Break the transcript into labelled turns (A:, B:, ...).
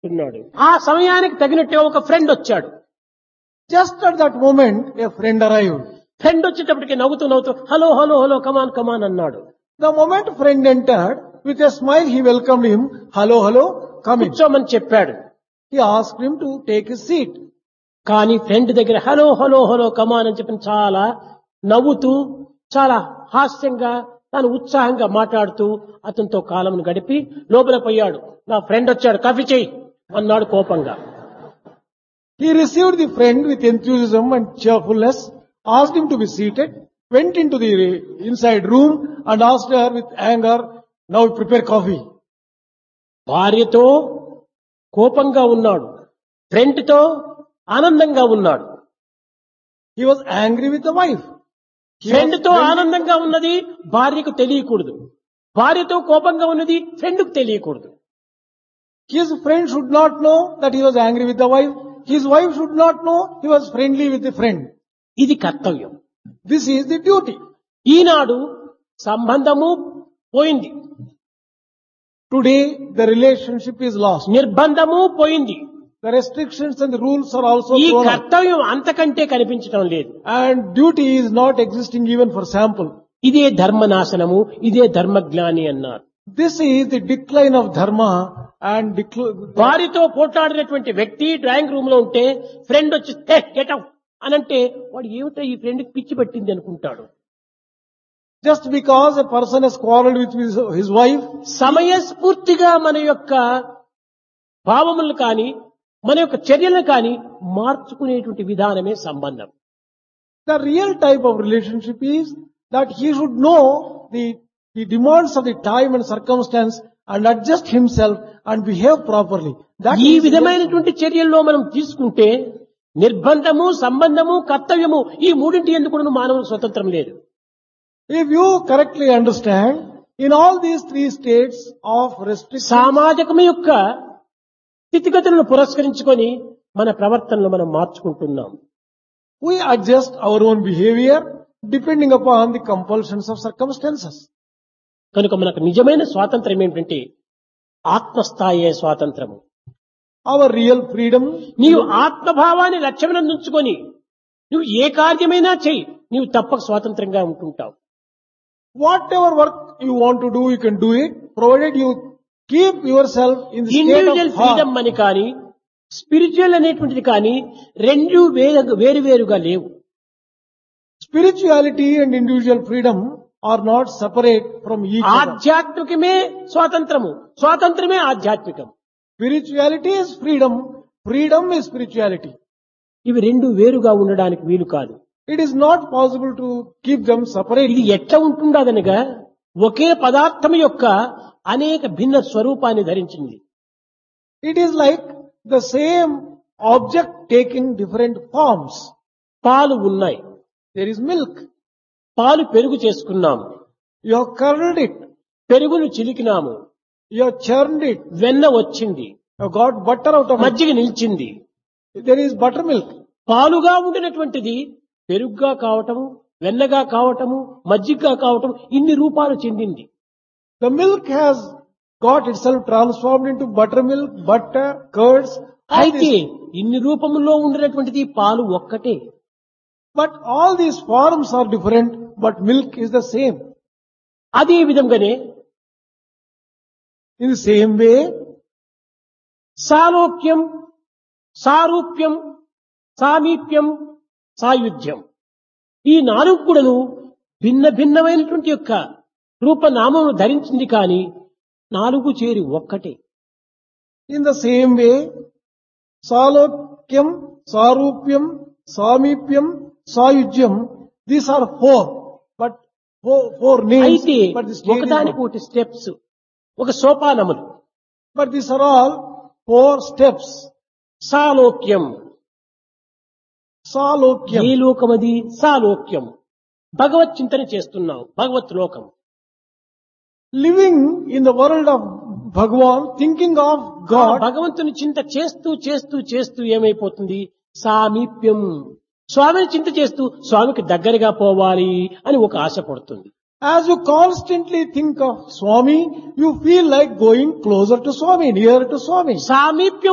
A: ఉన్నాడు ఆ సమయానికి తగినట్టుగా ఒక ఫ్రెండ్ వచ్చాడు
B: Just at that moment, a friend arrived.
A: Friend వచ్చేటప్పటికి నవ్వుతూ నవ్వుతూ hello hello hello come on come on అన్నాడు
B: The moment friend entered, with a smile he welcomed him. Hello, hello, come in.
A: కూర్చోమని చెప్పాడు
B: He asked him to take his seat.
A: కానీ friend దగ్గర hello hello hello come on అని చెప్పి చాలా నవ్వుతూ చాలా హాస్యంగా తాను ఉత్సాహంగా మాట్లాడుతూ అతనితో కాలంను గడిపి లోపల పోయాడు నా ఫ్రెండ్ వచ్చాడు కాఫీ చెయ్యి అన్నాడు కోపంగా
B: He received the friend with enthusiasm and cheerfulness, asked him to be seated, went into the inside room and asked her with anger, now prepare coffee.
A: భార్యతో కోపంగా ఉన్నాడు ఫ్రెండ్తో ఆనందంగా ఉన్నాడు
B: He was angry with the wife. He was
A: ఫ్రెండ్తో
B: very-
A: ఆనందంగా ఉన్నది భార్యకు తెలియకూడదు భార్యతో కోపంగా ఉన్నది ఫ్రెండ్కు తెలియకూడదు
B: His friend should not know that he was angry with the wife. His wife should not know he was friendly with the friend.
A: ఇది కర్తవ్యం
B: This is the duty.
A: ఈనాడు సంబంధము పోయింది
B: Today, the relationship is lost.
A: నిర్బంధము పోయింది
B: The restrictions and the rules are also
A: ఈ
B: thrown out.
A: కర్తవ్యం అంతకంటే కనిపించడం లేదు
B: And duty is not existing even for sample.
A: ఇదే ధర్మనాశనము ఇదే ధర్మజ్ఞాని అన్నారు
B: This is the decline of dharma and decl-
A: భార్యతో పోట్లాడినటువంటి వ్యక్తి డ్రాయింగ్ రూమ్ లో ఉంటే ఫ్రెండ్ వచ్చి గెట్ అవుట్ అని అంటే వాడు ఏమిటో ఈ ఫ్రెండ్ పిచ్చి పట్టింది అనుకుంటాడు
B: just because a person has quarreled with his, his wife,
A: సమయస్ఫూర్తిగా మన యొక్క భావములు కానీ మన యొక్క చర్యలను కానీ మార్చుకునేటువంటి విధానమే సంబంధం
B: the real type of relationship is that he should know the, the demands of the time and circumstance and adjust himself and behave properly. That
A: ఈ
B: is
A: విధమైనటువంటి చర్యల్లో మనం తీసుకుంటే నిర్బంధము సంబంధము కర్తవ్యము ఈ మూడింటి ఎందుకు మానవులకు స్వతంత్రం లేదు
B: If you correctly understand, in all these three states of restriction,
A: సామాజికము యొక్క స్థితిగతులను పురస్కరించుకొని మన ప్రవర్తనలు మనం మార్చుకుంటున్నాం
B: we adjust our own behavior depending upon the compulsions of circumstances.
A: కనుక మనకు నిజమైన స్వాతంత్రం ఏమిటంటే ఆత్మస్థాయే స్వాతంత్రము
B: Our real freedom,
A: నీవు ఆత్మభావాన్ని లక్ష్యమనందుకొని నువ్వు ఏ కార్యమైనా చెయ్యి నీవు తప్పక స్వాతంత్రంగా ఉంటుంటావు
B: whatever work you want to do, you can do it, provided you keep yourself in the state
A: individual
B: of
A: freedom
B: heart.
A: అని కానీ స్పిరిచువల్ అనేటువంటిది కానీ రెండు వేరు వేరువేరుగా లేవు
B: Spirituality and individual freedom are not separate from each other.
A: ఆధ్యాత్మికమే స్వాతంత్రము స్వాతంత్రమే ఆధ్యాత్మికం
B: Spirituality is freedom, freedom is spirituality.
A: ఇవి రెండు వేరుగా ఉండడానికి వీలు కాదు
B: It is not possible to keep them
A: ఇది
B: separately.
A: ఎట్లా ఉంటుండదనగా ఒకే పదార్థం యొక్క అనేక భిన్న స్వరూపాన్ని ధరించింది
B: It is like the same object taking different forms.
A: పాలు ఉన్నాయి
B: There is milk.
A: పాలు పెరుగు చేసుకున్నాము
B: You have curdled it.
A: పెరుగును చిలికినాము
B: You have churned it.
A: వెన్న వచ్చింది
B: You have got butter out of it.
A: మజ్జిగ నిలిచింది
B: There is buttermilk.
A: పాలుగా ఉండినటువంటిది పెరుగుగా కావటము వెన్నగా కావటము మజ్జిగగా కావటం ఇన్ని రూపాలు చెందింది
B: The milk has got itself transformed into buttermilk, butter, curds. all
A: అయితే
B: these-
A: ఇన్ని రూపములో ఉండినటువంటిది పాలు ఒక్కటే
B: But all these forms are different, but milk is the same.
A: అదే విధంగానే
B: In the same way,
A: సాలోక్యం సారూప్యం సామీప్యం సాయుధ్యం ఈ నాలుగు కూడాను భిన్న భిన్నమైనటువంటి యొక్క రూపనామమును ధరించింది కానీ నాలుగు చేరి ఒక్కటే
B: in the same way, Salokyam, Sarupyam, Samipyam, Sayujyam, these are four, but four, four names,
A: అయితే
B: but the stage is
A: ఒకదానికి
B: one.
A: ఒకటి స్టెప్స్ ఒక సోపానములు
B: But these are all four steps.
A: సాలోక్యం A
B: Salokyam,
A: లోకమది సాలోక్యం భగవత్ చింతన చేస్తున్నావు భగవత్ లోకం
B: living in the world of Bhagwan, thinking of
A: ఆ
B: God,
A: భగవంతుని చింత చేస్తూ చేస్తూ చేస్తూ ఏమైపోతుంది సామీప్యం స్వామిని చింత చేస్తూ స్వామికి దగ్గరగా పోవాలి అని ఒక ఆశ పడుతుంది
B: as you constantly think of Swami, you feel like going closer to Swami, nearer to Swami.
A: సామీప్యం